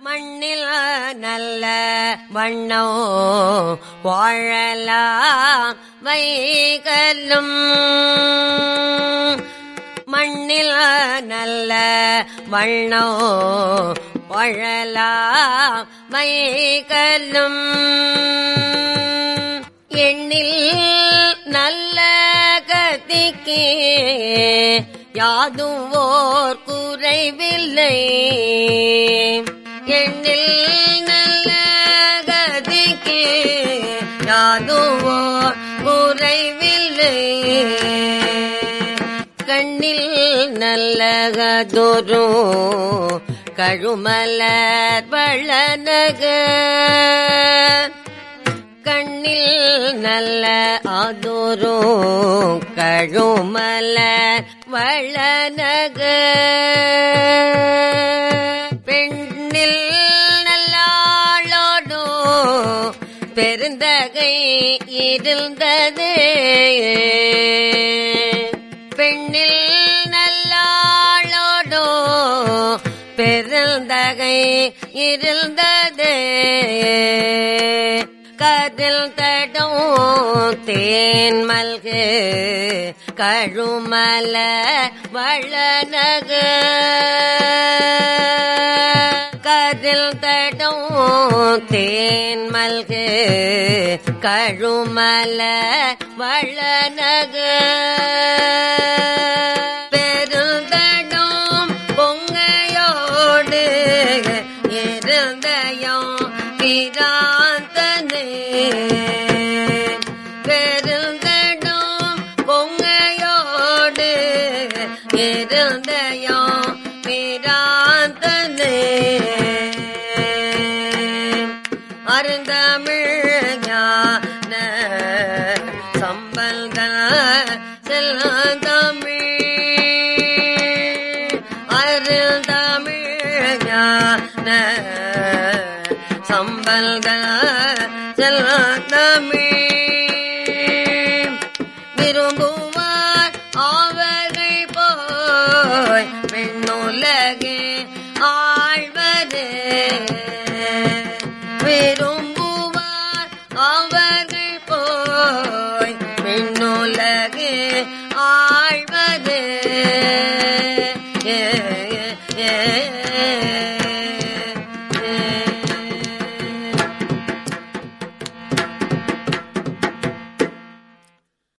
மண்ணில் நல்ல வண்ணோ வாழலாம் வைகலும் மண்ணில் நல்ல வண்ணோ வாழலாம் வைகலும் எண்ணில் நல்ல கதிக்கு யாதும் ஓர் குறைவில்லை எண்ணில் நல்ல கதிக்கு யாதும் ஓர் குறைவில்லை கண்ணில் நல்லகதொரு கழுமலர் வளநகர் கண்ணில் நல்ல அதொரு கழுமல வளநக பெண்ணில் நல்லாளோடோ பெருந்தகை இருந்தது பெண்ணில் நல்லாளோடோ பெருந்தகை இருந்தது கதில் தடும் தேன் மல்கு கழுமல வளநக கதில் தடும் தேன் மல்கு கழுமல வளநக பெருந்தடும் பொங்கையோடு இருந்தயம் பிராந்தனே பெருந்தடும் பொங்கையோடு இருந்தயம் பிராந்தனே அருந்தமிழ் ஞான சம்பந்த செல்தமிழ் அருந்தமிழ் ஞான சம்பந்த செல்தமிழ் விரும்புவார் அவர்கள் போய் பெண்ணுலகே ஆழ்வரே விரும்புவார் அவர்கள் போய் பெண்ணுலகே ஆழ்வரே